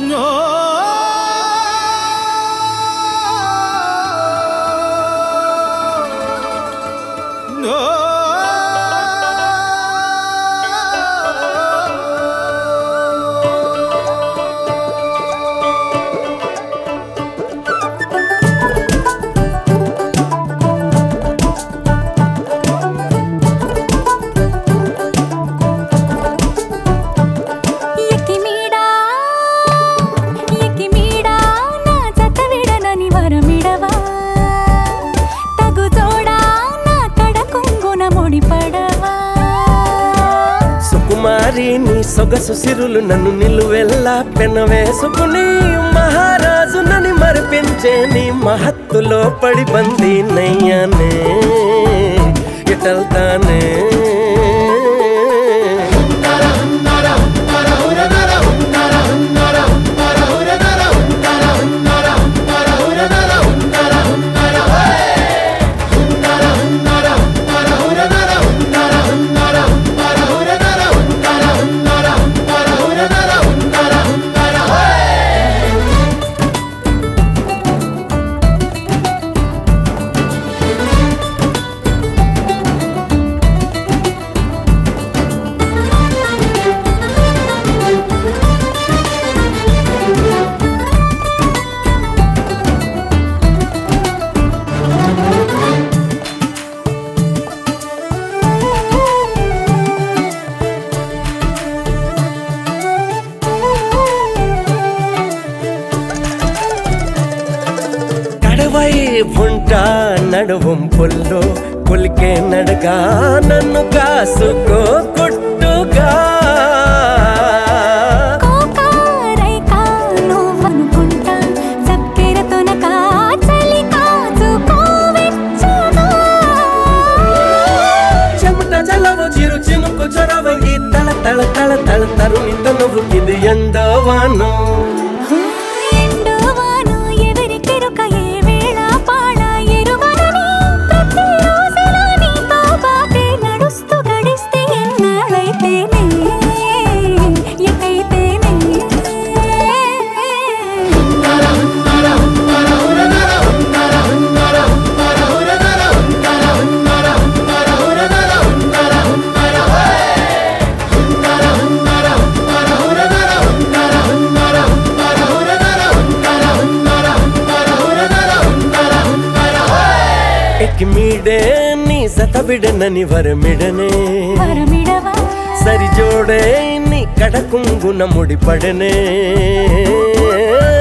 ఎక్కిమీడా ఎక్కిమీడా నా జత విడనని వరమిడవా తగుతోడా నా కడ కొంగున ముడిపడవా సుకుమారి నీ సొగసు సిరులు నన్ను నిలువెల్లా పెనవేసుకుని మహారాజు నని మరిపించే నీ మహత్తులో పడి బంది నయ్యానే ఇటల్తానే కడవై ఉంటా నడువం పుల్లో పులికే నడగా నన్ను కాసుకో కొట్టుగా కోకారైకా నువ్వనుకుంటా చక్కెర తొనక చలి కాచుకోవెచ్చగా చెమట జలవు చిరు చినుకు చొరవ ఈ తల తల తల తల తరుణి తనువు ఇది ఎండవాను ఎండువాను ఎవరికెరుక ఏ వేళ పాడ ఎరువనని ప్రతిరోజులా నీతో బాటే నడుస్తూ గడిస్తే ఎన్నాళ్ళైతేనే ఎటైతేనే ఎక్కి మీడే నీ సత బిడనని వరమిడనే వరమిడవా సరి జోడే నీ కడకుంగున ముడిపడనే